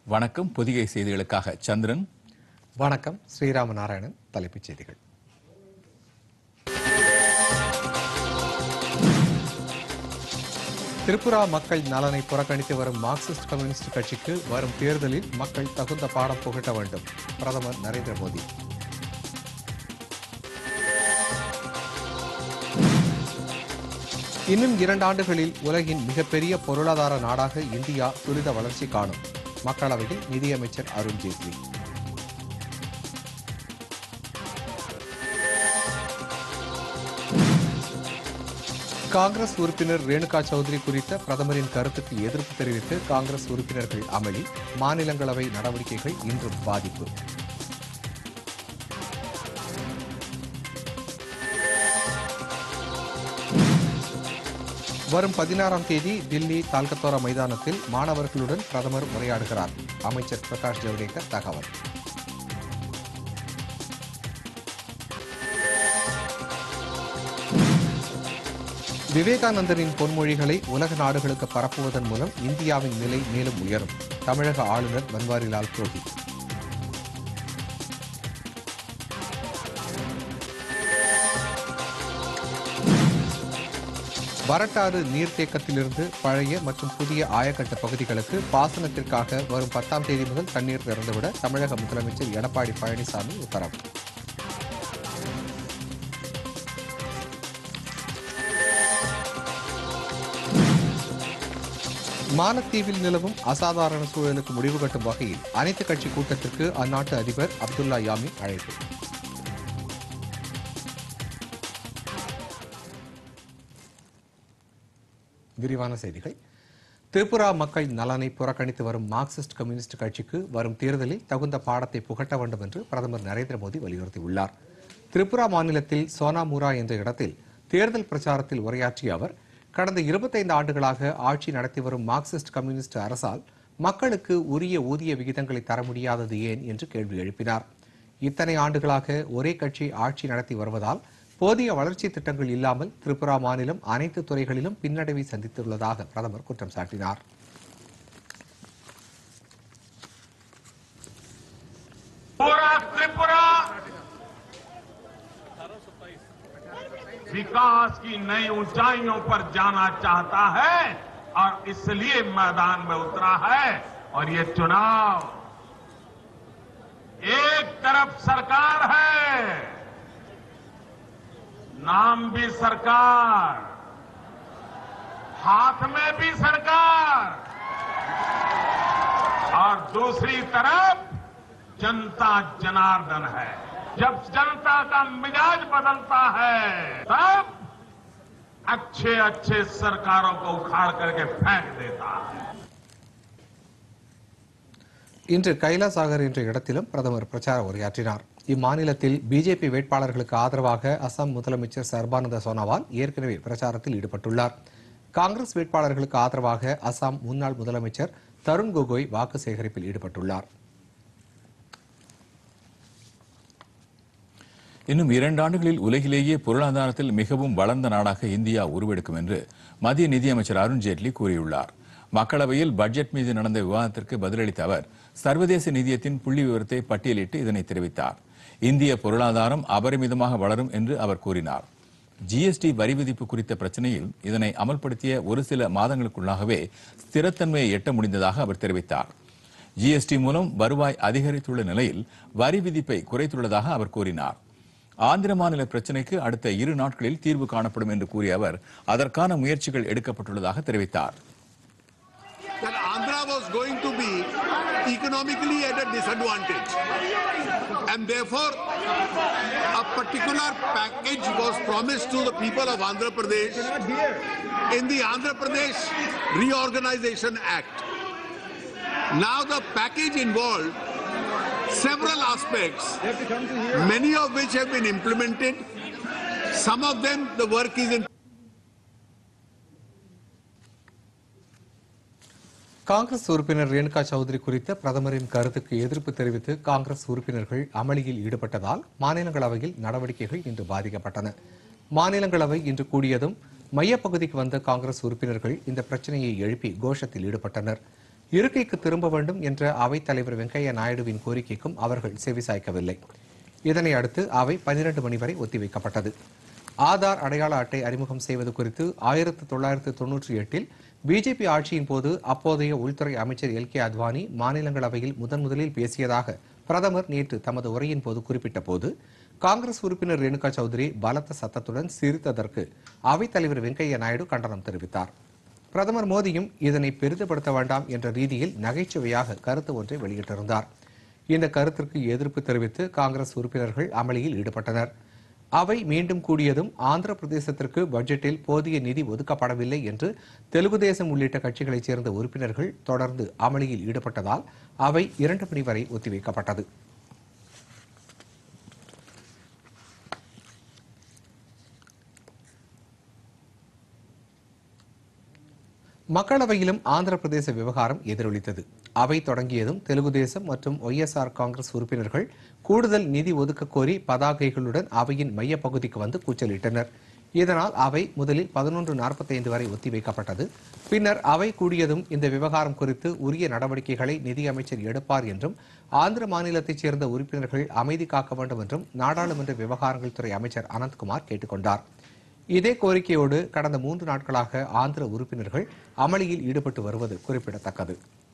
வணக்கம் பொதிகை செய்திகளுக்காக சந்திரன் வணக்கம் ஸ்ரீராம நாராயணன் தலைப்புச் செய்திகள் திரிபுரா மக்கள் நலனை புறக்கணித்து வரும் மார்க்சிஸ்ட் கம்யூனிஸ்ட் கட்சிக்கு வரும் தேர்தலில் மக்கள் தகுந்த பாடம் புகட்ட வேண்டும் பிரதமர் நரேந்திர மோடி இன்னும் இரண்டு ஆண்டுகளில் உலகின் மிகப்பெரிய பொருளாதார நாடாக இந்தியா துரித வளர்ச்சி காணும் மக்களவையில் நிதியமைச்சர் அருண் ஜேட்லி காங்கிரஸ் உறுப்பினர் ரேணுகா சௌத்ரி குறித்த பிரதமரின் கருத்துக்கு எதிர்ப்பு தெரிவித்து காங்கிரஸ் உறுப்பினர்கள் அமளி மாநிலங்களவை நடவடிக்கைகள் இன்றும் பாதிப்பு வரும் பதினாறாம் தேதி தில்லி தால்கத்தோரா மைதானத்தில் மாணவர்களுடன் பிரதமர் உரையாடுகிறார் அமைச்சர் பிரகாஷ் ஜவடேகர் தகவல் விவேகானந்தரின் பொன்மொழிகளை உலக நாடுகளுக்கு பரப்புவதன் மூலம் இந்தியாவின் நிலை மேலும் உயரும் தமிழக ஆளுநர் பன்வாரிலால் புரோஹித் வரட்டாறு நீர்த்தேக்கத்திலிருந்து பழைய மற்றும் புதிய ஆயக்கட்டு பகுதிகளுக்கு பாசனத்திற்காக வரும் பத்தாம் தேதி முதல் தண்ணீர் திறந்துவிட தமிழக முதலமைச்சர் எடப்பாடி பழனிசாமி உத்தரவு மாலத்தீவில் நிலவும் அசாதாரண சூழலுக்கு முடிவு கட்டும் வகையில் அனைத்து கட்சி கூட்டத்திற்கு அந்நாட்டு அதிபர் அப்துல்லா யாமி அழைப்பு விரிவான செய்திகள் திரிபுரா மக்கள் நலனை புறக்கணித்து வரும் மார்க்சிஸ்ட் கம்யூனிஸ்ட் கட்சிக்கு வரும் தேர்தலில் தகுந்த பாடத்தை புகட்ட வேண்டும் என்று பிரதமர் நரேந்திர மோடி வலியுறுத்தியுள்ளார் திரிபுரா மாநிலத்தில் சோனாமுரா என்ற இடத்தில் தேர்தல் பிரச்சாரத்தில் உரையாற்றிய அவர் கடந்த இருபத்தைந்து ஆண்டுகளாக ஆட்சி நடத்தி வரும் மார்க்சிஸ்ட் கம்யூனிஸ்ட் அரசால் மக்களுக்கு உரிய ஊதிய விகிதங்களை தர முடியாதது ஏன் என்று கேள்வி எழுப்பினார் இத்தனை ஆண்டுகளாக ஒரே கட்சி ஆட்சி நடத்தி வருவதால் போதிய வளர்ச்சி திட்டங்கள் இல்லாமல் திரிபுரா மாநிலம் அனைத்து துறைகளிலும் பின்னடைவை சந்தித்துள்ளதாக பிரதமர் குற்றம் சாட்டினார் पूरा त्रिपुरा विकास की नई ऊंचाइयों पर जाना चाहता है और इसलिए मैदान में उतरा है और ये चुनाव एक तरफ सरकार है नाम भी सरकार हाथ में भी सरकार और दूसरी तरफ जनता जनार्दन है जब जनता का मिजाज बदलता है तब अच्छे अच्छे सरकारों को उखाड़ करके फेंक देता है இன்று கைலாசாகர் என்ற இடத்திலும் பிரதமர் பிரச்சார உரையாற்றினார் இம்மாநிலத்தில் பிஜேபி வேட்பாளர்களுக்கு ஆதரவாக அசாம் முதலமைச்சர் சர்பானந்த சோனோவால் ஏற்கனவே பிரச்சாரத்தில் ஈடுபட்டுள்ளார் காங்கிரஸ் வேட்பாளர்களுக்கு ஆதரவாக அசாம் முன்னாள் முதலமைச்சர் தருண் கோகோய் வாக்கு சேகரிப்பில் ஈடுபட்டுள்ளார் இன்னும் இரண்டு ஆண்டுகளில் உலகிலேயே பொருளாதாரத்தில் மிகவும் வளர்ந்த நாடாக இந்தியா உருவெடுக்கும் என்று மத்திய நிதியமைச்சர் அருண் ஜேட்லி கூறியுள்ளார் மக்களவையில் பட்ஜெட் மீது நடந்த விவாதத்திற்கு பதிலளித்த அவர் சர்வதேச நிதியத்தின் புள்ளி விவரத்தை பட்டியலிட்டு இதனை தெரிவித்தார் இந்திய பொருளாதாரம் அபரிமிதமாக வளரும் என்று அவர் கூறினார் ஜிஎஸ்டி வரி விதிப்பு குறித்த பிரச்சனையில் இதனை அமல்படுத்திய ஒரு சில மாதங்களுக்குள்ளாகவே ஸ்திரத்தன்மையை எட்ட முடிந்ததாக அவர் தெரிவித்தார் ஜிஎஸ்டி மூலம் வருவாய் அதிகரித்துள்ள நிலையில் வரி விதிப்பை குறைத்துள்ளதாக அவர் கூறினார் ஆந்திர மாநில பிரச்சினைக்கு அடுத்த இரு நாட்களில் தீர்வு காணப்படும் என்று கூறிய அவர் அதற்கான முயற்சிகள் எடுக்கப்பட்டுள்ளதாக தெரிவித்தார் that Andhra was going to be economically at a disadvantage. And therefore, a particular package was promised to the people of Andhra Pradesh in the Andhra Pradesh Reorganization Act. Now the package involved several aspects, many of which have been implemented. Some of them, the work is in Congress உறுப்பினர் ரேணுகா சௌத்ரி குறித்த பிரதமரின் கருத்துக்கு எதிர்ப்பு தெரிவித்து காங்கிரஸ் உறுப்பினர்கள் அமளியில் ஈடுபட்டதால் மாநிலங்களவையில் நடவடிக்கைகள் இன்று பாதிக்கப்பட்டன மாநிலங்களவை இன்று கூடியதும் மையப்பகுதிக்கு வந்த காங்கிரஸ் உறுப்பினர்கள் இந்த பிரச்சனையை எழுப்பி கோஷத்தில் ஈடுபட்டனர் இருக்கைக்கு திரும்ப வேண்டும் என்ற அவைத் தலைவர் வெங்கையா நாயுடுவின் கோரிக்கைக்கும் அவர்கள் செவிசாய்க்கவில்லை இதனை அடுத்து அவை பன்னிரண்டு மணி வரை ஒத்திவைக்கப்பட்டது ஆதார் அடையாள அட்டை அறிமுகம் செய்வது குறித்து ஆயிரத்து தொள்ளாயிரத்து தொன்னூற்றி எட்டில் பிஜேபி ஆட்சியின் போது அப்போதைய உள்துறை அமைச்சர் எல் கே அத்வானி மாநிலங்களவையில் முதன் முதலில் பேசியதாக பிரதமர் நேற்று தமது உரையின் போது குறிப்பிட்ட போது காங்கிரஸ் உறுப்பினர் ரேணுகா சௌத்ரி பலத்த சத்தத்துடன் சிரித்ததற்கு அவைத்தலைவர் வெங்கையா நாயுடு கண்டனம் தெரிவித்தார் பிரதமர் மோடியும் இதனை பெரிதுபடுத்த வேண்டாம் என்ற ரீதியில் நகைச்சுவையாக கருத்து ஒன்றை வெளியிட்டிருந்தார் இந்த கருத்திற்கு எதிர்ப்பு தெரிவித்து காங்கிரஸ் உறுப்பினர்கள் அமளியில் ஈடுபட்டனர் அவை மீண்டும் கூடியதும் ஆந்திர பிரதேசத்திற்கு பட்ஜெட்டில் போதிய நிதி ஒதுக்கப்படவில்லை என்று தெலுங்கு தேசம் உள்ளிட்ட கட்சிகளைச் சேர்ந்த உறுப்பினர்கள் தொடர்ந்து அமளியில் ஈடுபட்டதால் அவை இரண்டு மணி வரை ஒத்திவைக்கப்பட்டது மக்களவையிலும் ஆந்திர பிரதேச விவகாரம் எதிரொலித்தது அவை தொடங்கியதும் தெலுங்கு தேசம் மற்றும் ஒய்எஸ்ஆர் காங்கிரஸ் உறுப்பினர்கள் கூடுதல் நிதி ஒதுக்க கோரி பதாகைகளுடன் அவையின் மையப்பகுதிக்கு வந்து கூச்சலிட்டனர் இதனால் அவை முதலில் பதினொன்று நாற்பத்தைந்து வரை ஒத்திவைக்கப்பட்டது பின்னர் அவை கூடியதும் இந்த விவகாரம் குறித்து உரிய நடவடிக்கைகளை நிதியமைச்சர் எடுப்பார் என்றும் ஆந்திர மாநிலத்தைச் சேர்ந்த உறுப்பினர்கள் அமைதி காக்க வேண்டும் என்றும் நாடாளுமன்ற விவகாரங்கள் துறை அமைச்சர் அனந்த்குமார் கேட்டுக்கொண்டார் இதே கோரிக்கையோடு கடந்த மூன்று நாட்களாக ஆந்திர உறுப்பினர்கள் அமளியில் ஈடுபட்டு வருவது குறிப்பிடத்தக்கது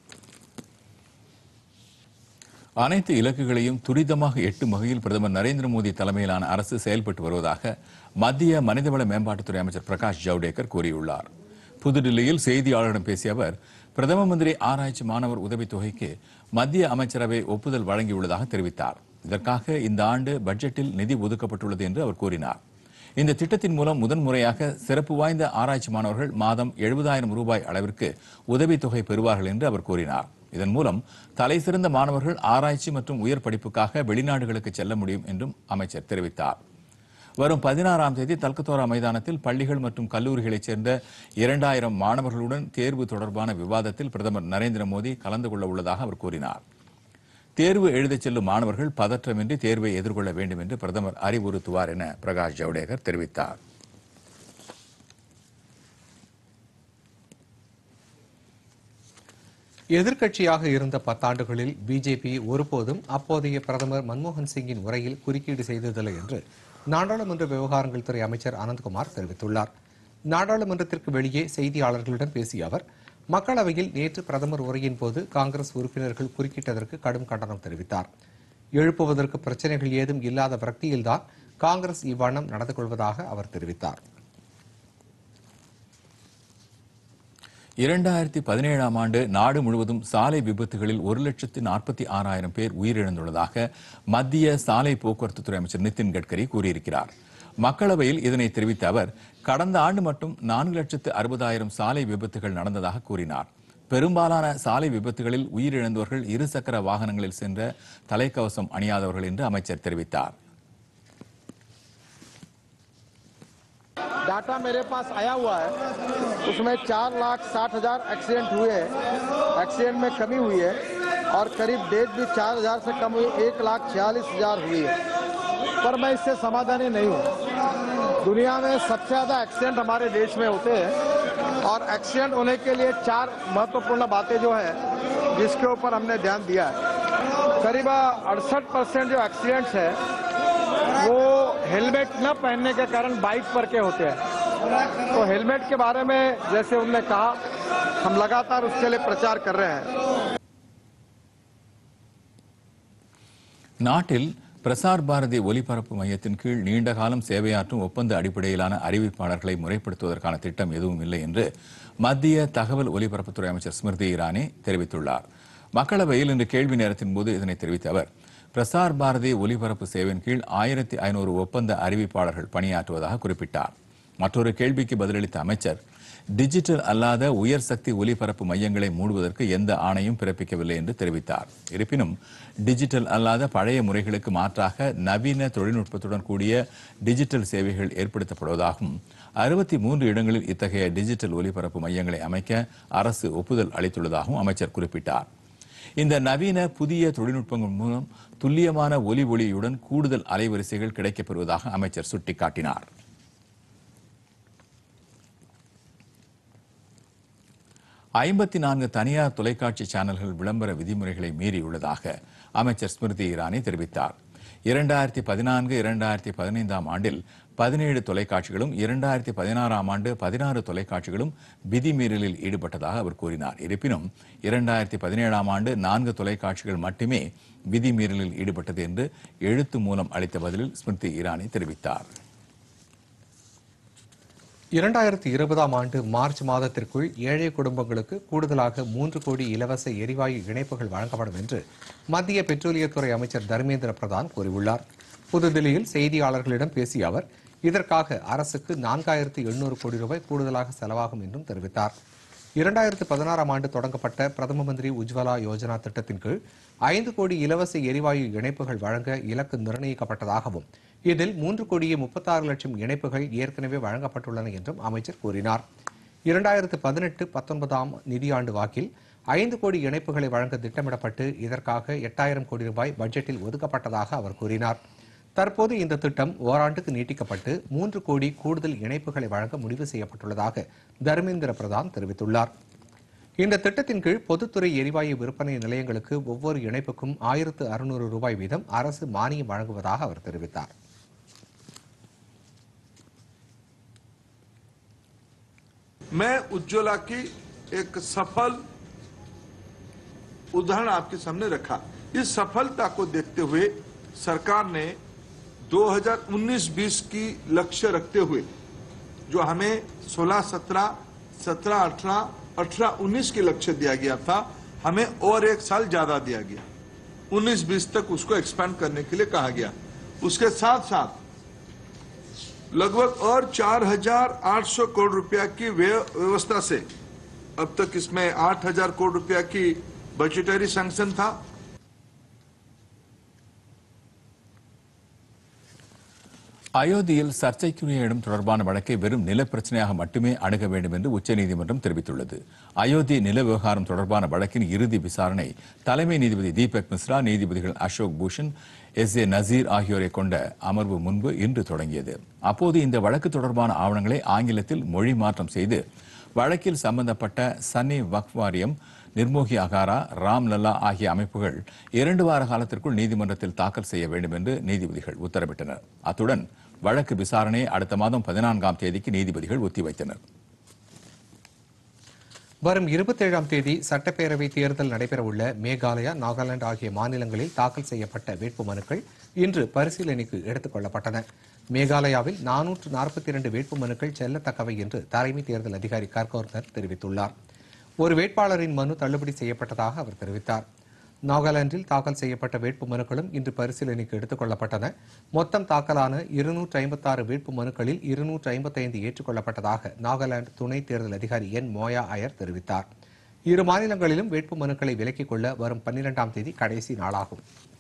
அனைத்து இலக்குகளையும் துரிதமாக எட்டும் வகையில் பிரதமர் நரேந்திர மோடி தலைமையிலான அரசு செயல்பட்டு வருவதாக மத்திய மனிதவள மேம்பாட்டுத்துறை அமைச்சர் பிரகாஷ் ஜவடேகர் கூறியுள்ளார் புதுடில்லியில் செய்தியாளர்களிடம் பேசிய அவர் பிரதம மந்திரி ஆராய்ச்சி மாணவர் உதவித் தொகைக்கு மத்திய அமைச்சரவை ஒப்புதல் வழங்கியுள்ளதாக தெரிவித்தார் இதற்காக இந்த ஆண்டு பட்ஜெட்டில் நிதி ஒதுக்கப்பட்டுள்ளது என்று அவர் கூறினார் இந்த திட்டத்தின் மூலம் முதன்முறையாக சிறப்பு வாய்ந்த ஆராய்ச்சி மாணவர்கள் மாதம் எழுபதாயிரம் ரூபாய் அளவிற்கு உதவித்தொகை பெறுவார்கள் என்று அவர் கூறினார் இதன் மூலம் தலைசிறந்த மாணவர்கள் ஆராய்ச்சி மற்றும் உயர் படிப்புக்காக வெளிநாடுகளுக்கு செல்ல முடியும் என்றும் அமைச்சர் தெரிவித்தார் வரும் பதினாறாம் தேதி தல்கத்தோரா மைதானத்தில் பள்ளிகள் மற்றும் கல்லூரிகளைச் சேர்ந்த இரண்டாயிரம் மாணவர்களுடன் தேர்வு தொடர்பான விவாதத்தில் பிரதமர் நரேந்திர மோடி கலந்து கொள்ள உள்ளதாக அவர் கூறினார் தேர்வு எழுதச் செல்லும் மாணவர்கள் பதற்றமின்றி தேர்வை எதிர்கொள்ள வேண்டும் என்று பிரதமர் அறிவுறுத்துவார் என பிரகாஷ் ஜவடேகர் தெரிவித்தார் எதிர்க்கட்சியாக இருந்த பத்தாண்டுகளில் பிஜேபி ஒருபோதும் அப்போதைய பிரதமர் மன்மோகன் சிங்கின் உரையில் குறுக்கீடு செய்ததில்லை என்று நாடாளுமன்ற விவகாரங்கள் துறை அமைச்சர் அனந்த்குமார் தெரிவித்துள்ளார் நாடாளுமன்றத்திற்கு வெளியே செய்தியாளர்களிடம் பேசிய அவர் மக்களவையில் நேற்று பிரதமர் உரையின் போது காங்கிரஸ் உறுப்பினர்கள் குறுக்கிட்டதற்கு கடும் கண்டனம் தெரிவித்தார் எழுப்புவதற்கு பிரச்சனைகள் ஏதும் இல்லாத விரக்தியில்தான் காங்கிரஸ் இவ்வண்ணம் நடந்து கொள்வதாக அவர் தெரிவித்தார் இரண்டாயிரத்தி பதினேழாம் ஆண்டு நாடு முழுவதும் சாலை விபத்துகளில் ஒரு லட்சத்து நாற்பத்தி ஆறாயிரம் பேர் உயிரிழந்துள்ளதாக மத்திய சாலை போக்குவரத்து துறை அமைச்சர் நிதின் கட்கரி கூறியிருக்கிறார் மக்களவையில் இதனை தெரிவித்த அவர் கடந்த ஆண்டு மட்டும் நான்கு லட்சத்து அறுபதாயிரம் சாலை விபத்துகள் நடந்ததாக கூறினார் பெரும்பாலான சாலை விபத்துகளில் உயிரிழந்தவர்கள் இருசக்கர வாகனங்களில் சென்ற தலைக்கவசம் அணியாதவர்கள் என்று அமைச்சர் தெரிவித்தார் डाटा मेरे पास आया हुआ है उसमें चार लाख साठ हजार एक्सीडेंट हुए हैं एक्सीडेंट में कमी हुई है और करीब डेथ भी चार हजार से कम हुई एक लाख छियालीस हजार हुई है पर मैं इससे समाधानी नहीं हूँ दुनिया में सबसे ज़्यादा एक्सीडेंट हमारे देश में होते हैं और एक्सीडेंट होने के लिए चार महत्वपूर्ण बातें जो है जिसके ऊपर हमने ध्यान दिया है करीब अड़सठ परसेंट जो एक्सीडेंट्स है वो हेलमेट न पहनने के कारण बाइक पर के होते हैं तो हेलमेट के बारे में जैसे उन्होंने कहा हम लगातार उसके लिए प्रचार कर रहे हैं நாட்டில் பிரசார் பாரதி ஒலிபரப்பு மையத்தின் கீழ் நீண்ட காலம் சேவையாற்றும் ஒப்பந்த அடிப்படையிலான அறிவிப்பாளர்களை முறைப்படுத்துவதற்கான திட்டம் எதுவும் இல்லை என்று மத்திய தகவல் ஒலிபரப்புத்துறை அமைச்சர் ஸ்மிருதி இரானி தெரிவித்துள்ளார் மக்களவையில் இன்று கேள்வி நேரத்தின் போது இதனை தெரிவித்த அவர் பிரசார் பாரதி ஒலிபரப்பு சேவையின் கீழ் ஆயிரத்தி ஐநூறு ஒப்பந்த அறிவிப்பாளர்கள் பணியாற்றுவதாக குறிப்பிட்டார் மற்றொரு கேள்விக்கு பதிலளித்த அமைச்சர் டிஜிட்டல் அல்லாத உயர் சக்தி ஒலிபரப்பு மையங்களை மூடுவதற்கு எந்த ஆணையும் பிறப்பிக்கவில்லை என்று தெரிவித்தார் இருப்பினும் டிஜிட்டல் அல்லாத பழைய முறைகளுக்கு மாற்றாக நவீன தொழில்நுட்பத்துடன் கூடிய டிஜிட்டல் சேவைகள் ஏற்படுத்தப்படுவதாகவும் அறுபத்தி மூன்று இடங்களில் இத்தகைய டிஜிட்டல் ஒலிபரப்பு மையங்களை அமைக்க அரசு ஒப்புதல் அளித்துள்ளதாகவும் அமைச்சர் குறிப்பிட்டார் இந்த நவீன புதிய தொழில்நுட்பங்கள் மூலம் துல்லியமான ஒலி ஒளியுடன் கூடுதல் அலைவரிசைகள் கிடைக்கப்பெறுவதாக அமைச்சர் சுட்டிக்காட்டினார் ஐம்பத்தி நான்கு தனியார் தொலைக்காட்சி சேனல்கள் விளம்பர விதிமுறைகளை மீறியுள்ளதாக அமைச்சர் ஸ்மிருதி இரானி தெரிவித்தார் இரண்டாயிரத்தி பதினான்கு இரண்டாயிரத்தி பதினைந்தாம் ஆண்டில் பதினேழு தொலைக்காட்சிகளும் இரண்டாயிரத்தி பதினாறாம் ஆண்டு பதினாறு தொலைக்காட்சிகளும் விதிமீறலில் ஈடுபட்டதாக அவர் கூறினார் இருப்பினும் இரண்டாயிரத்தி பதினேழாம் ஆண்டு நான்கு தொலைக்காட்சிகள் மட்டுமே விதிமீறலில் ஈடுபட்டது என்று எழுத்து மூலம் அளித்த பதிலில் ஸ்மிருதி இரானி தெரிவித்தார் இரண்டாயிரத்தி இருபதாம் ஆண்டு மார்ச் மாதத்திற்குள் ஏழை குடும்பங்களுக்கு கூடுதலாக மூன்று கோடி இலவச எரிவாயு இணைப்புகள் வழங்கப்படும் என்று மத்திய பெட்ரோலியத்துறை அமைச்சர் தர்மேந்திர பிரதான் கூறியுள்ளார் புதுதில்லியில் செய்தியாளர்களிடம் பேசிய அவர் இதற்காக அரசுக்கு நான்காயிரத்து எண்ணூறு கோடி ரூபாய் கூடுதலாக செலவாகும் என்றும் தெரிவித்தார் இரண்டாயிரத்து பதினாறாம் ஆண்டு தொடங்கப்பட்ட பிரதம மந்திரி உஜ்வலா யோஜனா திட்டத்தின் கீழ் ஐந்து கோடி இலவச எரிவாயு இணைப்புகள் வழங்க இலக்கு நிர்ணயிக்கப்பட்டதாகவும் இதில் மூன்று கோடியே முப்பத்தாறு லட்சம் இணைப்புகள் ஏற்கனவே வழங்கப்பட்டுள்ளன என்றும் அமைச்சர் கூறினார் இரண்டாயிரத்து பதினெட்டு பத்தொன்பதாம் நிதியாண்டு வாக்கில் ஐந்து கோடி இணைப்புகளை வழங்க திட்டமிடப்பட்டு இதற்காக எட்டாயிரம் கோடி ரூபாய் பட்ஜெட்டில் ஒதுக்கப்பட்டதாக அவர் கூறினார் தற்போது இந்த திட்டம் ஓராண்டுக்கு நீட்டிக்கப்பட்டு மூன்று கோடி கூடுதல் இணைப்புகளை வழங்க முடிவு செய்யப்பட்டுள்ளதாக தர்மேந்திர பிரதான் தெரிவித்துள்ளார் இந்த திட்டத்தின் கீழ் பொதுத்துறை எரிவாயு விற்பனை நிலையங்களுக்கு ஒவ்வொரு இணைப்புக்கும் ஆயிரத்து அறுநூறு ரூபாய் வீதம் அரசு மானியம் வழங்குவதாக அவர் தெரிவித்தார் मैं उज्ज्वला की एक सफल उदाहरण आपके सामने रखा इस सफलता को देखते हुए सरकार ने 2019-20 की लक्ष्य रखते हुए जो हमें 16-17, 17-18, 18-19 की लक्ष्य दिया गया था हमें और एक साल ज्यादा दिया गया 19-20 तक उसको एक्सपेंड करने के लिए कहा गया उसके साथ साथ लगभग और 4,800 करोड़ रुपया की व्यय व्यवस्था से अब तक इसमें 8,000 करोड़ रुपया की बजटरी सैंक्शन था அயோத்தியில் சர்ச்சைக்குரிய இடம் தொடர்பான வழக்கை வெறும் நில பிரச்சனையாக மட்டுமே அணுக வேண்டும் என்று உச்சநீதிமன்றம் தெரிவித்துள்ளது அயோத்தி நில விவகாரம் தொடர்பான வழக்கின் இறுதி விசாரணை தலைமை நீதிபதி தீபக் மிஸ்ரா நீதிபதிகள் அசோக் பூஷன் எஸ் ஏ நசீர் ஆகியோரை கொண்ட அமர்வு முன்பு இன்று தொடங்கியது அப்போது இந்த வழக்கு தொடர்பான ஆவணங்களை ஆங்கிலத்தில் மொழி மாற்றம் செய்து வழக்கில் சம்பந்தப்பட்ட சன்னி வக்ஃப் வாரியம் நிர்மோகி அகாரா ராம் லல்லா ஆகிய அமைப்புகள் இரண்டு வார காலத்திற்குள் நீதிமன்றத்தில் தாக்கல் செய்ய வேண்டும் என்று நீதிபதிகள் உத்தரவிட்டனர் அத்துடன் வழக்கு விசாரணையை அடுத்த மாதம் பதினான்காம் தேதிக்கு நீதிபதிகள் ஒத்திவைத்தனர் வரும் இருபத்தேழாம் தேதி சட்டப்பேரவை தேர்தல் நடைபெறவுள்ள மேகாலயா நாகாலாந்து ஆகிய மாநிலங்களில் தாக்கல் செய்யப்பட்ட வேட்புமனுக்கள் இன்று பரிசீலனைக்கு எடுத்துக் கொள்ளப்பட்டன மேகாலயாவில் நானூற்று நாற்பத்தி இரண்டு வேட்புமனுக்கள் செல்லத்தக்கவை என்று தலைமை தேர்தல் அதிகாரி கர்கோர்கர் தெரிவித்துள்ளார் ஒரு வேட்பாளரின் மனு தள்ளுபடி செய்யப்பட்டதாக அவர் தெரிவித்தார் நாகாலாந்தில் தாக்கல் செய்யப்பட்ட வேட்புமனுக்களும் இன்று பரிசீலனைக்கு எடுத்துக் கொள்ளப்பட்டன மொத்தம் தாக்கலான இருநூற்று ஐம்பத்தாறு வேட்புமனுக்களில் இருநூற்று ஐம்பத்தைந்து ஏற்றுக்கொள்ளப்பட்டதாக நாகாலாந்து துணை தேர்தல் அதிகாரி என் மோயா அயர் தெரிவித்தார் இரு மாநிலங்களிலும் வேட்புமனுக்களை விலக்கிக் கொள்ள வரும் பன்னிரெண்டாம் தேதி கடைசி நாளாகும்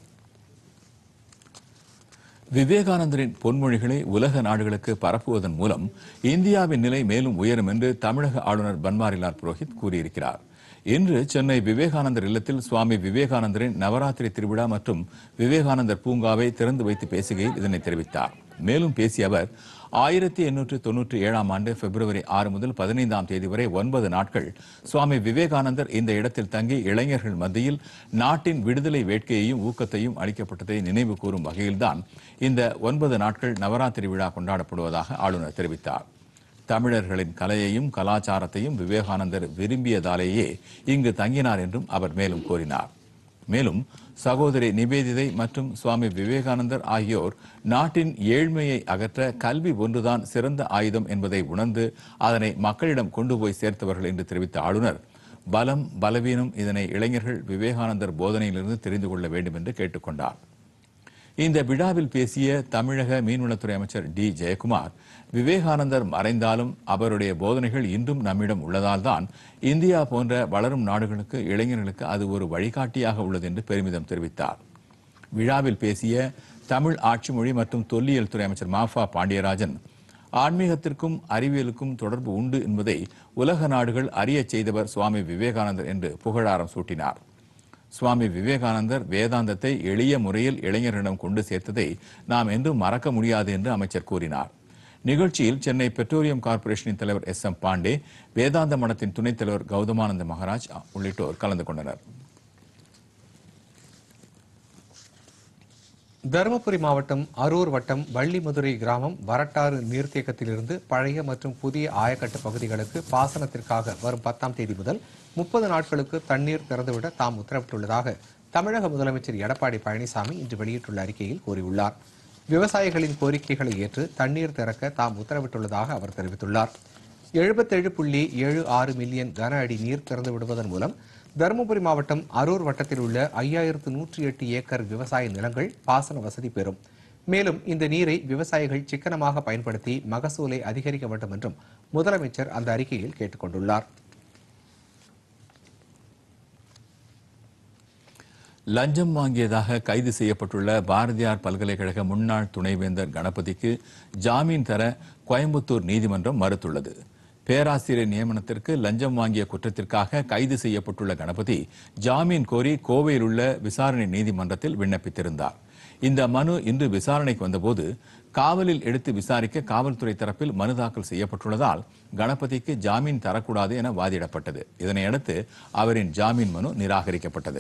விவேகானந்தரின் பொன்மொழிகளை உலக நாடுகளுக்கு பரப்புவதன் மூலம் இந்தியாவின் நிலை மேலும் உயரும் என்று தமிழக ஆளுநர் பன்வாரிலால் புரோஹித் கூறியிருக்கிறார் இன்று சென்னை விவேகானந்தர் இல்லத்தில் சுவாமி விவேகானந்தரின் நவராத்திரி திருவிழா மற்றும் விவேகானந்தர் பூங்காவை திறந்து வைத்து பேசுகையில் இதனை தெரிவித்தார் மேலும் பேசிய அவர் ஆயிரத்தி எண்ணூற்று தொன்னூற்றி ஏழாம் ஆண்டு பிப்ரவரி ஆறு முதல் பதினைந்தாம் தேதி வரை ஒன்பது நாட்கள் சுவாமி விவேகானந்தர் இந்த இடத்தில் தங்கி இளைஞர்கள் மத்தியில் நாட்டின் விடுதலை வேட்கையையும் ஊக்கத்தையும் அளிக்கப்பட்டதை நினைவு கூறும் வகையில்தான் இந்த ஒன்பது நாட்கள் நவராத்திரி விழா கொண்டாடப்படுவதாக ஆளுநர் தெரிவித்தார் தமிழர்களின் கலையையும் கலாச்சாரத்தையும் விவேகானந்தர் விரும்பியதாலேயே இங்கு தங்கினார் என்றும் அவர் மேலும் கூறினார் மேலும் சகோதரி நிவேதிதை மற்றும் சுவாமி விவேகானந்தர் ஆகியோர் நாட்டின் ஏழ்மையை அகற்ற கல்வி ஒன்றுதான் சிறந்த ஆயுதம் என்பதை உணர்ந்து அதனை மக்களிடம் கொண்டு போய் சேர்த்தவர்கள் என்று தெரிவித்த ஆளுநர் பலம் பலவீனம் இதனை இளைஞர்கள் விவேகானந்தர் போதனையிலிருந்து தெரிந்து கொள்ள வேண்டும் என்று கேட்டுக்கொண்டார் இந்த விழாவில் பேசிய தமிழக மீன்வளத்துறை அமைச்சர் டி ஜெயக்குமார் விவேகானந்தர் மறைந்தாலும் அவருடைய போதனைகள் இன்றும் நம்மிடம் உள்ளதால் தான் இந்தியா போன்ற வளரும் நாடுகளுக்கு இளைஞர்களுக்கு அது ஒரு வழிகாட்டியாக உள்ளது என்று பெருமிதம் தெரிவித்தார் விழாவில் பேசிய தமிழ் ஆட்சி மொழி மற்றும் தொல்லியல் துறை அமைச்சர் மாஃபா பாண்டியராஜன் ஆன்மீகத்திற்கும் அறிவியலுக்கும் தொடர்பு உண்டு என்பதை உலக நாடுகள் அறியச் செய்தவர் சுவாமி விவேகானந்தர் என்று புகழாரம் சூட்டினார் சுவாமி விவேகானந்தர் வேதாந்தத்தை எளிய முறையில் இளைஞர்களிடம் கொண்டு சேர்த்ததை நாம் என்றும் மறக்க முடியாது என்று அமைச்சர் கூறினார் நிகழ்ச்சியில் சென்னை பெட்ரோலியம் கார்ப்பரேஷனின் தலைவர் எஸ் எம் பாண்டே வேதாந்த மடத்தின் துணைத் தலைவர் கௌதமானந்த மகாராஜ் உள்ளிட்டோர் கலந்து கொண்டனர் தருமபுரி மாவட்டம் அரூர் வட்டம் வள்ளிமதுரை கிராமம் வரட்டாறு நீர்த்தேக்கத்திலிருந்து பழைய மற்றும் புதிய ஆயக்கட்டு பகுதிகளுக்கு பாசனத்திற்காக வரும் பத்தாம் தேதி முதல் முப்பது நாட்களுக்கு தண்ணீர் திறந்துவிட தாம் உத்தரவிட்டுள்ளதாக தமிழக முதலமைச்சர் எடப்பாடி பழனிசாமி இன்று வெளியிட்டுள்ள அறிக்கையில் கூறியுள்ளார் விவசாயிகளின் கோரிக்கைகளை ஏற்று தண்ணீர் திறக்க தாம் உத்தரவிட்டுள்ளதாக அவர் தெரிவித்துள்ளார் எழுபத்தேழு புள்ளி ஏழு ஆறு மில்லியன் கன அடி நீர் திறந்து விடுவதன் மூலம் தருமபுரி மாவட்டம் அரூர் வட்டத்தில் உள்ள ஐயாயிரத்து நூற்றி எட்டு ஏக்கர் விவசாய நிலங்கள் பாசன வசதி பெறும் மேலும் இந்த நீரை விவசாயிகள் சிக்கனமாக பயன்படுத்தி மகசூலை அதிகரிக்க வேண்டும் என்றும் முதலமைச்சர் அந்த அறிக்கையில் கேட்டுக் கொண்டுள்ளார் லஞ்சம் வாங்கியதாக கைது செய்யப்பட்டுள்ள பாரதியார் பல்கலைக்கழக முன்னாள் துணைவேந்தர் கணபதிக்கு ஜாமீன் தர கோயம்புத்தூர் நீதிமன்றம் மறுத்துள்ளது பேராசிரியர் நியமனத்திற்கு லஞ்சம் வாங்கிய குற்றத்திற்காக கைது செய்யப்பட்டுள்ள கணபதி ஜாமீன் கோரி கோவையில் உள்ள விசாரணை நீதிமன்றத்தில் விண்ணப்பித்திருந்தார் இந்த மனு இன்று விசாரணைக்கு வந்தபோது காவலில் எடுத்து விசாரிக்க காவல்துறை தரப்பில் மனு தாக்கல் செய்யப்பட்டுள்ளதால் கணபதிக்கு ஜாமீன் தரக்கூடாது என வாதிடப்பட்டது இதனையடுத்து அவரின் ஜாமீன் மனு நிராகரிக்கப்பட்டது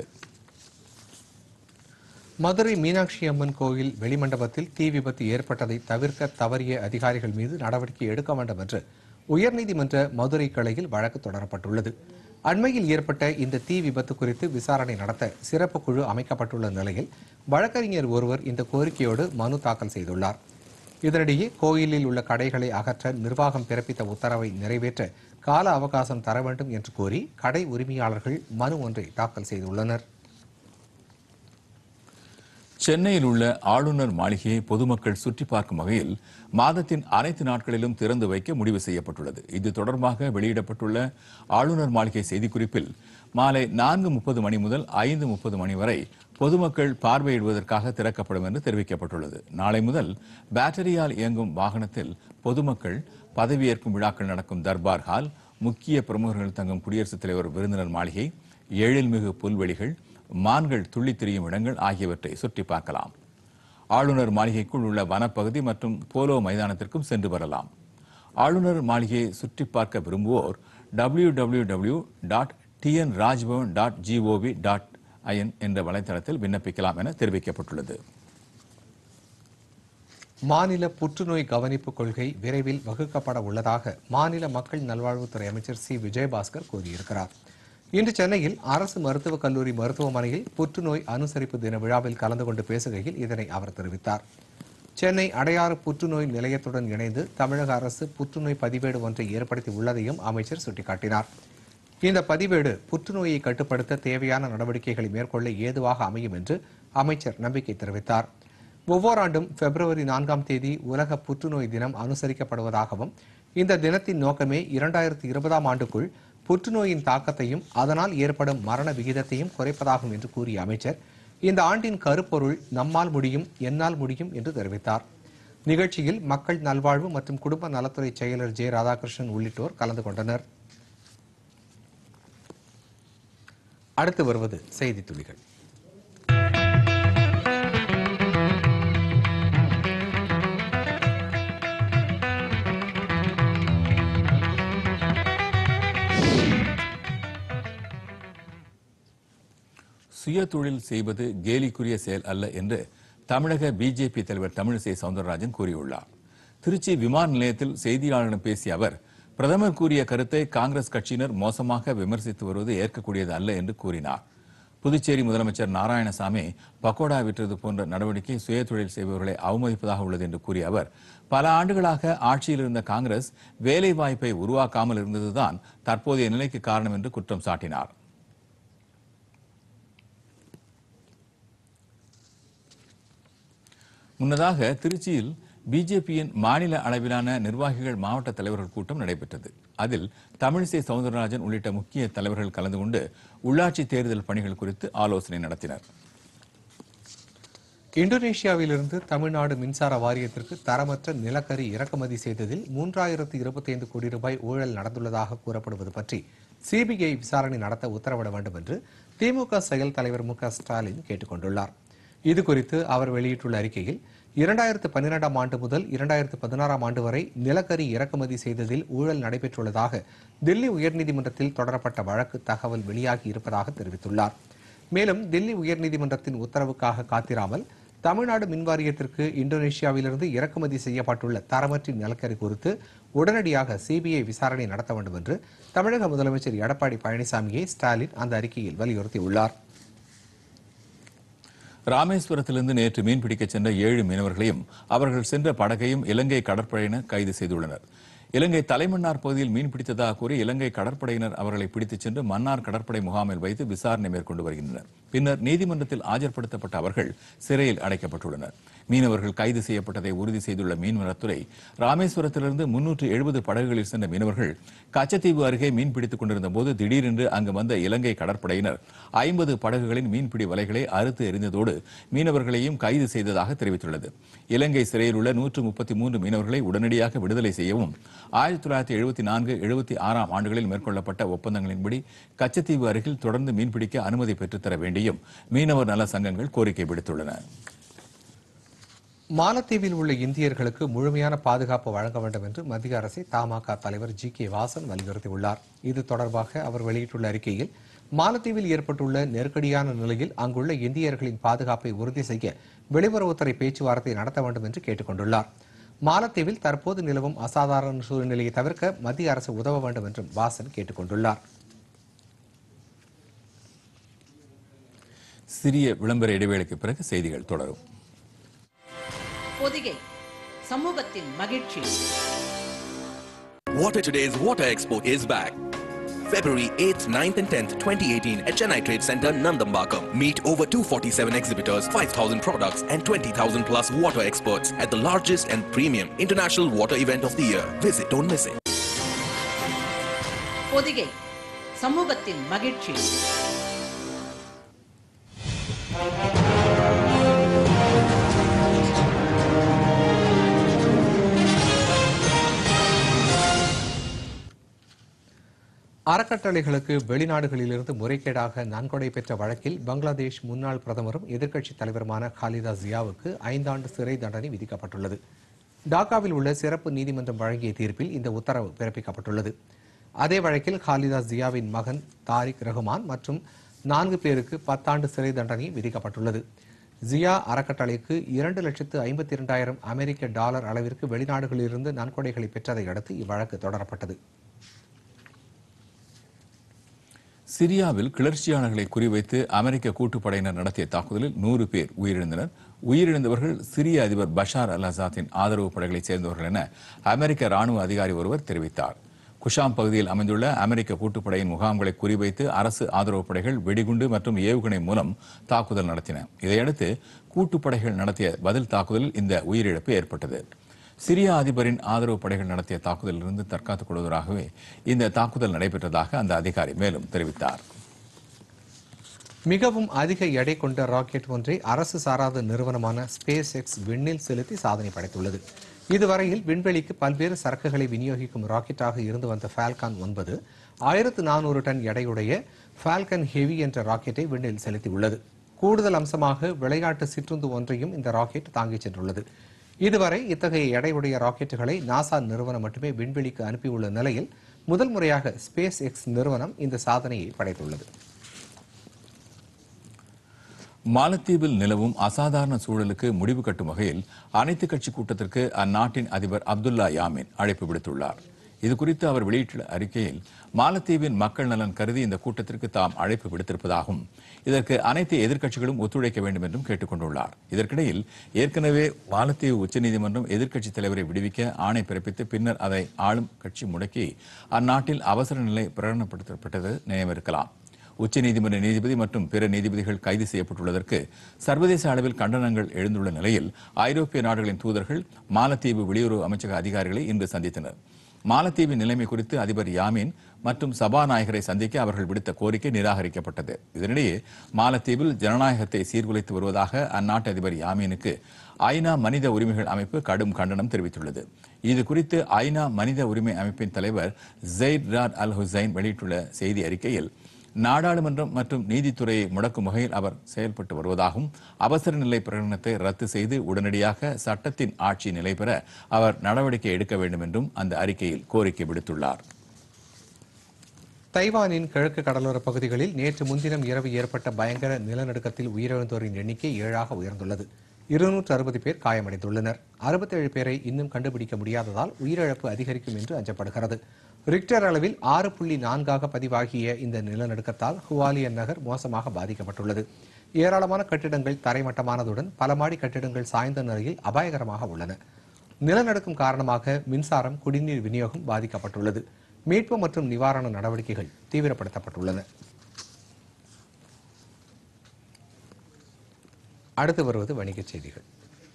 மதுரை மீனாட்சி அம்மன் கோயில் வெளிமண்டபத்தில் தீ விபத்து ஏற்பட்டதை தவிர்க்க தவறிய அதிகாரிகள் மீது நடவடிக்கை எடுக்க வேண்டும் என்று உயர்நீதிமன்ற மதுரை கிளையில் வழக்கு தொடரப்பட்டுள்ளது அண்மையில் ஏற்பட்ட இந்த தீ விபத்து குறித்து விசாரணை நடத்த சிறப்பு குழு அமைக்கப்பட்டுள்ள நிலையில் வழக்கறிஞர் ஒருவர் இந்த கோரிக்கையோடு மனு தாக்கல் செய்துள்ளார் இதனிடையே கோயிலில் உள்ள கடைகளை அகற்ற நிர்வாகம் பிறப்பித்த உத்தரவை நிறைவேற்ற கால அவகாசம் தர வேண்டும் என்று கோரி கடை உரிமையாளர்கள் மனு ஒன்றை தாக்கல் செய்துள்ளனர் சென்னையில் உள்ள ஆளுநர் மாளிகையை பொதுமக்கள் சுற்றி பார்க்கும் வகையில் மாதத்தின் அனைத்து நாட்களிலும் திறந்து வைக்க முடிவு செய்யப்பட்டுள்ளது இது தொடர்பாக வெளியிடப்பட்டுள்ள ஆளுநர் மாளிகை செய்திக்குறிப்பில் மாலை நான்கு முப்பது மணி முதல் ஐந்து முப்பது மணி வரை பொதுமக்கள் பார்வையிடுவதற்காக திறக்கப்படும் என்று தெரிவிக்கப்பட்டுள்ளது நாளை முதல் பேட்டரியால் இயங்கும் வாகனத்தில் பொதுமக்கள் பதவியேற்கும் விழாக்கள் நடக்கும் தர்பார் ஹால் முக்கிய பிரமுகர்கள் தங்கும் குடியரசுத் தலைவர் விருந்தினர் மாளிகை எழில்மிகு புல்வெளிகள் மான்கள் துள்ளித் திரியும் இடங்கள் ஆகியவற்றை சுற்றி பார்க்கலாம் ஆளுநர் மாளிகைக்குள் உள்ள வனப்பகுதி மற்றும் போலோ மைதானத்திற்கும் சென்று வரலாம் ஆளுநர் மாளிகையை சுற்றி பார்க்க விரும்புவோர் W W W dot TN Rajbhavan dot GOV dot IN என்ற வலைத்தளத்தில் விண்ணப்பிக்கலாம் என தெரிவிக்கப்பட்டுள்ளது மாநில புற்றுநோய் கவனிப்பு கொள்கை விரைவில் வகுக்கப்பட உள்ளதாக மாநில மக்கள் நல்வாழ்வுத்துறை அமைச்சர் சி விஜயபாஸ்கர் கூறியிருக்கிறார் இன்று சென்னையில் அரசு மருத்துவக் கல்லூரி மருத்துவமனையில் புற்றுநோய் அனுசரிப்பு தின விழாவில் கலந்து கொண்டு பேசுகையில் இதனை அவர் தெரிவித்தார் சென்னை அடையாறு புற்றுநோய் நிலையத்துடன் இணைந்து தமிழக அரசு புற்றுநோய் பதிவேடு ஒன்றை ஏற்படுத்தி உள்ளதையும் அமைச்சர் சுட்டிக்காட்டினார் இந்த பதிவேடு புற்றுநோயை கட்டுப்படுத்த தேவையான நடவடிக்கைகளை மேற்கொள்ள ஏதுவாக அமையும் என்று அமைச்சர் நம்பிக்கை தெரிவித்தார் ஒவ்வொரு ஆண்டும் பிப்ரவரி நான்காம் தேதி உலக புற்றுநோய் தினம் அனுசரிக்கப்படுவதாகவும் இந்த தினத்தின் நோக்கமே இரண்டாயிரத்தி இருபதாம் ஆண்டுக்குள் புற்றுநோயின் தாக்கத்தையும் அதனால் ஏற்படும் மரண விகிதத்தையும் குறைப்பதாகும் என்று கூறிய அமைச்சர் இந்த ஆண்டின் கருப்பொருள் நம்மால் முடியும் என்னால் முடியும் என்று தெரிவித்தார் நிகழ்ச்சியில் மக்கள் நல்வாழ்வு மற்றும் குடும்ப நலத்துறை செயலர் ஜெ ராதாகிருஷ்ணன் உள்ளிட்டோர் கலந்து கொண்டனர் அடுத்து வருவது செய்தி துளிகள் சுய தொழில் செய்வது கேலிக்குரிய செயல் அல்ல என்று தமிழக பிஜேபி தலைவர் தமிழிசை சவுந்தரராஜன் கூறியுள்ளார் திருச்சி விமான நிலையத்தில் செய்தியாளர்களிடம் பேசிய அவர் பிரதமர் கூறிய கருத்தை காங்கிரஸ் கட்சியினர் மோசமாக விமர்சித்து வருவது ஏற்கக்கூடியது அல்ல என்று கூறினார் புதுச்சேரி முதலமைச்சர் நாராயணசாமி பக்கோடா விற்றது போன்ற நடவடிக்கை சுய தொழில் செய்பவர்களை அவமதிப்பதாக உள்ளது என்று கூறிய அவர் பல ஆண்டுகளாக ஆட்சியில் இருந்த காங்கிரஸ் வேலை வாய்ப்பை உருவாக்காமல் இருந்ததுதான் தற்போதைய நிலைக்கு காரணம் என்று குற்றம் சாட்டினார் முன்னதாக திருச்சியில் பிஜேபியின் மாநில அளவிலான நிர்வாகிகள் மாவட்ட தலைவர்கள் கூட்டம் நடைபெற்றது அதில் தமிழிசை சவுந்தரராஜன் உள்ளிட்ட முக்கிய தலைவர்கள் கலந்து கொண்டு உள்ளாட்சி தேர்தல் பணிகள் குறித்து ஆலோசனை நடத்தினர் இந்தோனேஷியாவிலிருந்து தமிழ்நாடு மின்சார வாரியத்திற்கு தரமற்ற நிலக்கரி இறக்குமதி செய்ததில் மூன்றாயிரத்து இருபத்தைந்து கோடி ரூபாய் ஊழல் நடந்துள்ளதாக கூறப்படுவது பற்றி சிபிஐ விசாரணை நடத்த உத்தரவிட வேண்டும் என்று திமுக செயல் தலைவர் மு க ஸ்டாலின் கேட்டுக் கொண்டுள்ளார் இது குறித்து அவர் வெளியிட்டுள்ள அறிக்கையில் இரண்டாயிரத்து பன்னிரெண்டாம் ஆண்டு முதல் இரண்டாயிரத்து பதினாறாம் ஆண்டு வரை நிலக்கரி இறக்குமதி செய்ததில் ஊழல் நடைபெற்றுள்ளதாக தில்லி உயர்நீதிமன்றத்தில் தொடரப்பட்ட வழக்கு தகவல் வெளியாகி இருப்பதாக தெரிவித்துள்ளார் மேலும் தில்லி உயர்நீதிமன்றத்தின் உத்தரவுக்காக காத்திராமல் தமிழ்நாடு மின்வாரியத்திற்கு இந்தோனேஷியாவிலிருந்து இறக்குமதி செய்யப்பட்டுள்ள தரமற்ற நிலக்கரி குறித்து உடனடியாக சிபிஐ விசாரணை நடத்த வேண்டும் என்று தமிழக முதலமைச்சர் எடப்பாடி பழனிசாமியை ஸ்டாலின் அந்த அறிக்கையில் வலியுறுத்தியுள்ளார் ராமேஸ்வரத்திலிருந்து நேற்று மீன்பிடிக்கச் சென்ற ஏழு மீனவர்களையும் அவர்கள் சென்ற படகையும் இலங்கை கடற்படையினர் கைது செய்துள்ளனர் இலங்கை தலைமன்னார் பகுதியில் மீன் பிடித்ததாக கூறி இலங்கை கடற்படையினர் அவர்களை பிடித்துச் சென்று மன்னார் கடற்படை முகாமில் வைத்து விசாரணை மேற்கொண்டு வருகின்றனர் பின்னர் நீதிமன்றத்தில் ஆஜர்படுத்தப்பட்ட அவர்கள் சிறையில் அடைக்கப்பட்டுள்ளனர் மீனவர்கள் கைது செய்யப்பட்டதை உறுதி செய்துள்ள மீன்வளத்துறை ராமேஸ்வரத்திலிருந்து முன்னூற்று எழுபது படகுகளில் சென்ற மீனவர்கள் கச்சத்தீவு அருகே மீன் பிடித்துக் கொண்டிருந்த போது திடீரென்று அங்கு வந்த இலங்கை கடற்படையினர் ஐம்பது படகுகளின் மீன்பிடி வலைகளை அறுத்து எறிந்ததோடு மீனவர்களையும் கைது செய்ததாக தெரிவித்துள்ளது இலங்கை சிறையில் உள்ள நூற்று முப்பத்தி மூன்று மீனவர்களை உடனடியாக விடுதலை செய்யவும் ஆயிரத்தி தொள்ளாயிரத்தி எழுபத்தி நான்கு எழுபத்தி ஆறாம் ஆண்டுகளில் மேற்கொள்ளப்பட்ட ஒப்பந்தங்களின்படி கச்சத்தீவு அருகில் தொடர்ந்து மீன்பிடிக்க அனுமதி பெற்றுத்தர வேண்டியும் மீனவர் நல சங்கங்கள் கோரிக்கை விடுத்துள்ளன மாலத்தீவில் உள்ள இந்தியர்களுக்கு முழுமையான பாதுகாப்பு வழங்க வேண்டும் என்று மத்திய அரசை தமாக தலைவர் ஜி கே வாசன் வலியுறுத்தியுள்ளார் இது தொடர்பாக அவர் வெளியிட்டுள்ள அறிக்கையில் மாலத்தீவில் ஏற்பட்டுள்ள நெருக்கடியான நிலையில் அங்குள்ள இந்தியர்களின் பாதுகாப்பை உறுதி செய்ய வெளியுறவுத்துறை பேச்சுவார்த்தை நடத்த வேண்டும் என்று கேட்டுக் கொண்டுள்ளார் மாலத்தீவில் தற்போது நிலவும் அசாதாரண சூழ்நிலையை தவிர்க்க மத்திய அரசு உதவ வேண்டும் என்றும் வாசன் கேட்டுக் கொண்டுள்ளார் சிறிய விளம்பர இடைவேளைக்கு பிறகு செய்திகள் தொடரும் பொதிகை சமூகத்தின் மகிழ்ச்சி Water Today's Water Expo is back. February 8th, 9th and 10th, 2018 at Chennai Trade Center, Nandambakam. Meet over 247 exhibitors, 5,000 products and 20,000 plus water experts at the largest and premium international water event of the year. Visit, don't miss it. Pothigai சமூகத்தின் மகிழ்ச்சி அறக்கட்டளைகளுக்கு வெளிநாடுகளிலிருந்து முறைகேடாக நன்கொடை பெற்ற வழக்கில் பங்களாதேஷ் முன்னாள் பிரதமரும் எதிர்க்கட்சித் தலைவருமான காலிதா ஜியாவுக்கு ஐந்தாண்டு சிறை தண்டனை விதிக்கப்பட்டுள்ளது டாக்காவில் உள்ள சிறப்பு நீதிமன்றம் வழங்கிய தீர்ப்பில் இந்த உத்தரவு பிறப்பிக்கப்பட்டுள்ளது அதே வழக்கில் காலிதா ஜியாவின் மகன் தாரிக் ரஹ்மான் மற்றும் நான்கு பேருக்கு பத்தாண்டு சிறை தண்டனை விதிக்கப்பட்டுள்ளது ஜியா அறக்கட்டளைக்கு இரண்டு லட்சத்து ஐம்பத்தி இரண்டாயிரம் அமெரிக்க டாலர் அளவிற்கு வெளிநாடுகளிலிருந்து நன்கொடைகளை பெற்றதை அடுத்து இவ்வழக்கு தொடரப்பட்டது சிரியாவில் கிளர்ச்சியாளர்களை குறிவைத்து அமெரிக்க கூட்டுப்படையினர் நடத்திய தாக்குதலில் நூறு பேர் உயிரிழந்தனர் உயிரிழந்தவர்கள் சிரிய அதிபர் பஷார் அல் அசாத்தின் ஆதரவு படைகளைச் சேர்ந்தவர்கள் என அமெரிக்க ராணுவ அதிகாரி ஒருவர் தெரிவித்தார் குஷாம் பகுதியில் அமைந்துள்ள அமெரிக்க கூட்டுப்படையின் முகாம்களை குறிவைத்து அரசு ஆதரவு படைகள் வெடிகுண்டு மற்றும் ஏவுகணை மூலம் தாக்குதல் நடத்தின இதையடுத்து கூட்டுப்படைகள் நடத்திய பதில் தாக்குதலில் இந்த உயிரிழப்பு ஏற்பட்டது சிரியா அதிபரின் ஆதரவு படைகள் நடத்திய தாக்குதலிலிருந்து தற்காத்துக் கொள்வதற்காகவே இந்த தாக்குதல் நடைபெற்றதாக அந்த அதிகாரி மேலும் தெரிவித்தார் மிகவும் அதிக எடை கொண்ட ராக்கெட் ஒன்றை அரசு சாராத நிறுவனமான ஸ்பேஸ் எக்ஸ் விண்ணில் செலுத்தி சாதனை படைத்துள்ளது இதுவரையில் விண்வெளிக்கு பல்வேறு சரக்குகளை விநியோகிக்கும் ராக்கெட்டாக இருந்து வந்த ஃபால்கான் ஒன்பது ஆயிரத்து நானூறு டன் எடையுடைய ஃபால்கன் ஹெவி என்ற ராக்கெட்டை விண்ணில் செலுத்தியுள்ளது கூடுதல் அம்சமாக விளையாட்டு சிற்றுந்து ஒன்றையும் இந்த ராக்கெட் தாங்கிச் சென்றுள்ளது இதுவரை இத்தகைய எடையுடைய ராக்கெட்டுகளை நாசா நிறுவனம் மட்டுமே விண்வெளிக்கு அனுப்பியுள்ள நிலையில் முதல் முறையாக ஸ்பேஸ் எக்ஸ் நிறுவனம் இந்த சாதனையை படைத்துள்ளது மாலத்தீவில் நிலவும் அசாதாரண சூழலுக்கு முடிவு கட்டும் வகையில் அனைத்துக் கட்சி கூட்டத்திற்கு அந்நாட்டின் அதிபர் அப்துல்லா யாமின் அழைப்பு விடுத்துள்ளார் இதுகுறித்து அவர் வெளியிட்டுள்ள அறிக்கையில் மாலத்தீவின் மக்கள் நலன் கருதி இந்த கூட்டத்திற்கு தாம் அழைப்பு விடுத்திருப்பதாகவும் இதற்கு அனைத்து எதிர்க்கட்சிகளும் ஒத்துழைக்க வேண்டும் என்றும் கேட்டுக் கொண்டுள்ளார் இதற்கிடையில் ஏற்கனவே மாலத்தீவு உச்சநீதிமன்றம் எதிர்க்கட்சித் தலைவரை விடுவிக்க ஆணை பிறப்பித்து பின்னர் அதை ஆளும் கட்சி முடக்கி அந்நாட்டில் அவசர நிலை பிரகடனப்படுத்தப்பட்டது நினைவிருக்கலாம் உச்சநீதிமன்ற நீதிபதி மற்றும் பிற நீதிபதிகள் கைது செய்யப்பட்டுள்ளதற்கு சர்வதேச அளவில் கண்டனங்கள் எழுந்துள்ள நிலையில் ஐரோப்பிய நாடுகளின் தூதர்கள் மாலத்தீவு வெளியுறவு அமைச்சக அதிகாரிகளை இன்று சந்தித்தனர் மாலத்தீவின் நிலைமை குறித்து அதிபர் யாமீன் மற்றும் சபாநாயகரை சந்திக்க அவர்கள் விடுத்த கோரிக்கை நிராகரிக்கப்பட்டது இதனிடையே மாலத்தீவில் ஜனநாயகத்தை சீர்குலைத்து வருவதாக அந்நாட்டு அதிபர் யாமீனுக்கு ஐநா மனித உரிமைகள் அமைப்பு கடும் கண்டனம் தெரிவித்துள்ளது இது குறித்து ஐநா மனித உரிமை அமைப்பின் தலைவர் ஜெயிட் ராட் அல் ஹுசைன் வெளியிட்டுள்ள செய்தி அறிக்கையில் நாடாளுமன்றம் மற்றும் நீதித்துறையை முடக்கும் வகையில் அவர் செயல்பட்டு வருவதாகவும் அவசர நிலை பிரகடனத்தை ரத்து செய்து உடனடியாக சட்டத்தின் ஆட்சி நிலை பெற அவர் நடவடிக்கை எடுக்க வேண்டும் என்றும் அந்த அறிக்கையில் கோரிக்கை விடுத்துள்ளார் தைவானின் கிழக்கு கடலோர பகுதிகளில் நேற்று முன்தினம் இரவு ஏற்பட்ட பயங்கர நிலநடுக்கத்தில் உயிரிழந்தோரின் எண்ணிக்கை ஏழாக உயர்ந்துள்ளது இருநூற்று அறுபது பேர் காயமடைந்துள்ளனர் அறுபத்தேழு பேரை இன்னும் கண்டுபிடிக்க முடியாததால் உயிரிழப்பு அதிகரிக்கும் என்று அஞ்சப்படுகிறது ரிக்டர் அளவில் ஆறு புள்ளி நான்காக பதிவாகிய இந்த நிலநடுக்கத்தால் ஹுவாலியன் நகர் மோசமாக பாதிக்கப்பட்டுள்ளது ஏராளமான கட்டிடங்கள் தரைமட்டமானதுடன் பல மாடி கட்டிடங்கள் சாய்ந்த நிலையில் அபாயகரமாக உள்ளன நிலநடுக்கம் காரணமாக மின்சாரம் குடிநீர் விநியோகம் பாதிக்கப்பட்டுள்ளது மீட்பு மற்றும் நிவாரண நடவடிக்கைகள் தீவிரப்படுத்தப்பட்டுள்ளன அடுத்து வருவது வணிகச் செய்திகள்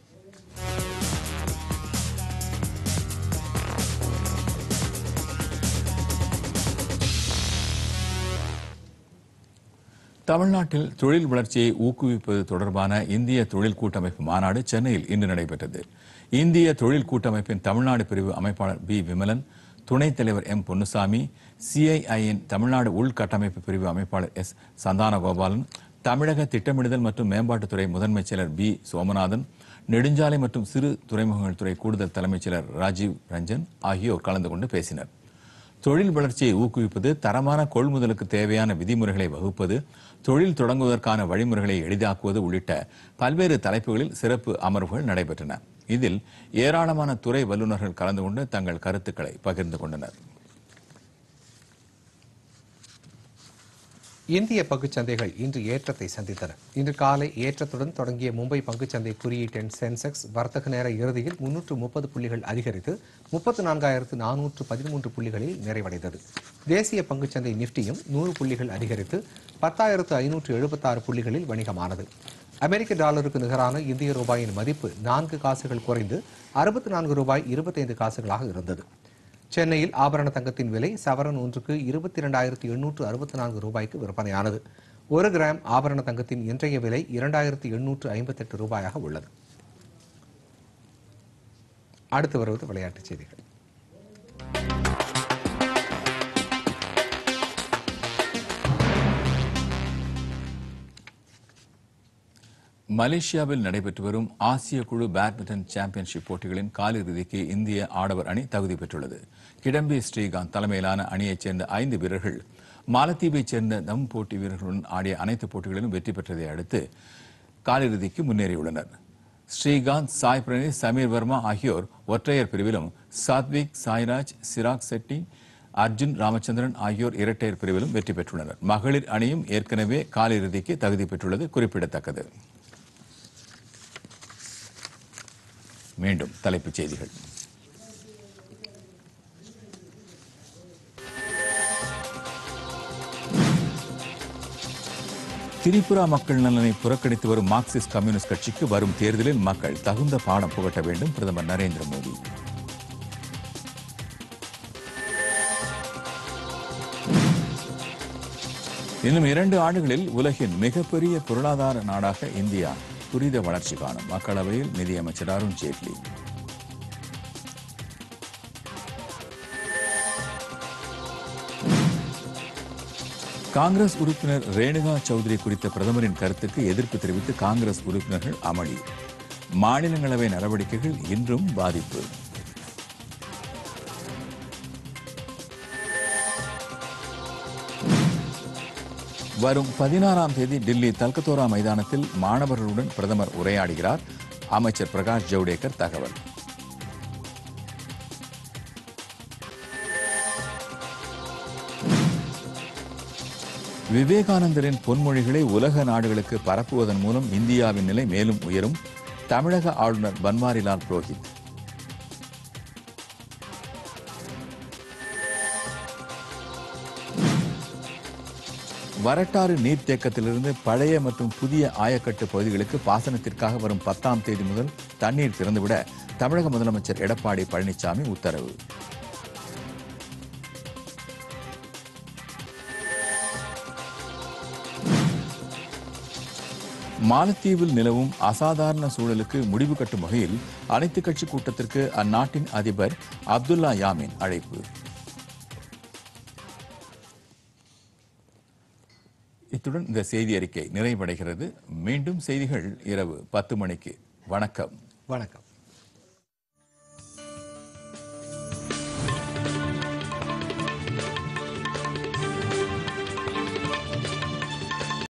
தமிழ்நாட்டில் தொழில் வளர்ச்சியை ஊக்குவிப்பது தொடர்பான இந்திய தொழில் கூட்டமைப்பு மாநாடு சென்னையில் இன்று நடைபெற்றது இந்திய தொழில் கூட்டமைப்பின் தமிழ்நாடு பிரிவு அமைப்பாளர் பி விமலன் துணைத் தலைவர் எம் பொன்னுசாமி சிஐஐயின் தமிழ்நாடு உள்கட்டமைப்பு பிரிவு அமைப்பாளர் எஸ் சந்தானகோபாலன் தமிழக திட்டமிடுதல் மற்றும் மேம்பாட்டுத்துறை முதன்மைச் செயலர் பி சோமநாதன் நெடுஞ்சாலை மற்றும் சிறு துறைமுகங்கள் துறை கூடுதல் தலைமைச் செயலர் ராஜீவ் ரஞ்சன் ஆகியோர் கலந்து கொண்டு பேசினர் தொழில் வளர்ச்சியை ஊக்குவிப்பது தரமான கொள்முதலுக்கு தேவையான விதிமுறைகளை வகுப்பது தொழில் தொடங்குவதற்கான வழிமுறைகளை எளிதாக்குவது உள்ளிட்ட பல்வேறு தலைப்புகளில் சிறப்பு அமர்வுகள் நடைபெற்றன இதில் ஏராளமான துறை வல்லுநர்கள் கலந்து கொண்டு தங்கள் கருத்துக்களை பகிர்ந்து கொண்டனர் இந்திய பங்குச்சந்தைகள் இன்று ஏற்றத்தை சந்தித்தன இன்று காலை ஏற்றத்துடன் தொடங்கிய மும்பை பங்குச்சந்தை குறியீட்டெண் சென்செக்ஸ் வர்த்தக நேர இறுதியில் முன்னூற்று முப்பது புள்ளிகள் அதிகரித்து முப்பத்து நான்காயிரத்து நானூற்று பதிமூன்று புள்ளிகளில் நிறைவடைந்தது தேசிய பங்குச்சந்தை நிப்டியும் நூறு புள்ளிகள் அதிகரித்து பத்தாயிரத்து ஐநூற்று எழுபத்தாறு புள்ளிகளில் வணிகமானது அமெரிக்க டாலருக்கு நிகரான இந்திய ரூபாயின் மதிப்பு நான்கு காசுகள் குறைந்து அறுபத்தி நான்கு ரூபாய் இருபத்தைந்து காசுகளாக இருந்தது சென்னையில் ஆபரண தங்கத்தின் விலை சவரன் ஒன்றுக்கு இருபத்தி இரண்டாயிரத்தி எண்ணூற்று அறுபத்தி நான்கு ரூபாய்க்கு விற்பனையானது ஒரு கிராம் ஆபரண தங்கத்தின் இன்றைய விலை இரண்டாயிரத்தி எண்ணூற்று ஐம்பத்தெட்டு ரூபாயாக உள்ளது அடுத்து வருவது விளையாட்டுச் செய்திகள் மலேசியாவில் நடைபெற்று வரும் ஆசிய குழு பேட்மிண்டன் சாம்பியன்ஷிப் போட்டிகளின் காலிறுதிக்கு இந்திய ஆடவர் அணி தகுதி பெற்றுள்ளது கிடம்பி ஸ்ரீகாந்த் தலைமையிலான அணியைச் சேர்ந்த ஐந்து வீரர்கள் மாலத்தீவைச் சேர்ந்த தம் போட்டி வீரர்களுடன் ஆடிய அனைத்து போட்டிகளிலும் வெற்றி பெற்றதை அடுத்து காலிறுதிக்கு முன்னேறியுள்ளனர் ஸ்ரீகாந்த் சாய் பிரணீத் சமீர் வர்மா ஆகியோர் ஒற்றையர் பிரிவிலும் சாத்விக் சாய்ராஜ் சிராக் செட்டி அர்ஜுன் ராமச்சந்திரன் ஆகியோர் இரட்டையர் பிரிவிலும் வெற்றி பெற்றுள்ளனர் மகளிர் அணியும் ஏற்கனவே காலிறுதிக்கு தகுதி பெற்றுள்ளது குறிப்பிடத்தக்கது மீண்டும் தலைப்புச் செய்திகள் திரிபுரா மக்கள் நலனை புறக்கணித்து வரும் மார்க்சிஸ்ட் கம்யூனிஸ்ட் கட்சிக்கு வரும் தேர்தலில் மக்கள் தகுந்த பாடம் புகட்ட வேண்டும் பிரதமர் நரேந்திர மோடி இன்னும் இரண்டு ஆண்டுகளில் உலகின் மிகப்பெரிய பொருளாதார நாடாக இந்தியா துரித வளர்ச்சி காணும் மக்களவையில் நிதியமைச்சர் அருண் ஜேட்லி காங்கிரஸ் உறுப்பினர் ரேணுகா சௌத்ரி குறித்த பிரதமரின் கருத்துக்கு எதிர்ப்பு தெரிவித்து காங்கிரஸ் உறுப்பினர்கள் அமளி மாநிலங்களவை நடவடிக்கைகள் இன்றும் பாதிப்பு வரும் பதினாறாம் தேதி டில்லி தல்கத்தோரா மைதானத்தில் மாணவர்களுடன் பிரதமர் உரையாடுகிறார் அமைச்சர் பிரகாஷ் ஜவடேகர் தகவல் விவேகானந்தரின் பொன்மொழிகளை உலக நாடுகளுக்கு பரப்புவதன் மூலம் இந்தியாவின் நிலை மேலும் உயரும் தமிழக ஆளுநர் பன்வாரிலால் புரோஹித் வரட்டாறு நீர்த்தேக்கத்திலிருந்து பழைய மற்றும் புதிய ஆயக்கட்டு பகுதிகளுக்கு பாசனத்திற்காக வரும் பத்தாம் தேதி முதல் தண்ணீர் திறந்துவிட தமிழக முதலமைச்சர் எடப்பாடி பழனிசாமி உத்தரவு மாலத்தீவில் நிலவும் அசாதாரண சூழலுக்கு முடிவு கட்டும் வகையில் அனைத்துக் கட்சி கூட்டத்திற்கு அந்நாட்டின் அதிபர் அப்துல்லா யாமின் அழைப்பு இத்துடன் இந்த செய்தி அறிக்கை நிறைவடைகிறது மீண்டும் செய்திகள் இரவு பத்து மணிக்கு வணக்கம் வணக்கம்